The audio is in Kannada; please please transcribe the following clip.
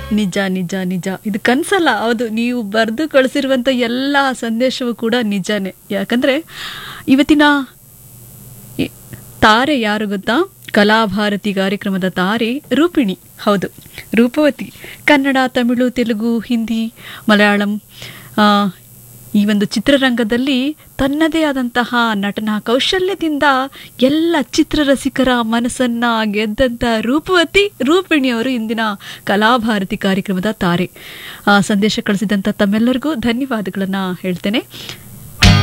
ನಿಜ ನಿಜ ನಿಜ ಇದು ಕನ್ಸಲ್ಲ ಹೌದು ನೀವು ಬರೆದು ಕಳಿಸಿರುವಂಥ ಎಲ್ಲ ಸಂದೇಶವೂ ಕೂಡ ನಿಜಾನೇ ಯಾಕಂದ್ರೆ ಇವತ್ತಿನ ಈ- ತಾರೆ ಯಾರು ಗೊತ್ತಾ ಕಲಾಭಾರತಿ ಕಾರ್ಯಕ್ರಮದ ತಾರೆ ರೂಪಿಣಿ ಹೌದು ರೂಪವತಿ ಕನ್ನಡ ತಮಿಳು ತೆಲುಗು ಹಿಂದಿ ಮಲಯಾಳಂ ಆ, ಈ ಒಂದು ಚಿತ್ರರಂಗದಲ್ಲಿ ತನ್ನದೇ ಆದಂತಹ ನಟನಾ ಕೌಶಲ್ಯದಿಂದ ಎಲ್ಲ ಚಿತ್ರರಸಿಕರ ಮನಸ್ಸನ್ನ ಗೆದ್ದಂಥ ರೂಪವತಿ ರೂಪಿಣಿಯವರು ಇಂದಿನ ಕಲಾಭಾರತಿ ಕಾರ್ಯಕ್ರಮದ ತಾರೆ ಆ, ಸಂದೇಶ ಕಳಿಸಿದಂಥ ತಮ್ಮೆಲ್ಲರಿಗೂ ಧನ್ಯವಾದಗಳನ್ನು ಹೇಳ್ತೇನೆ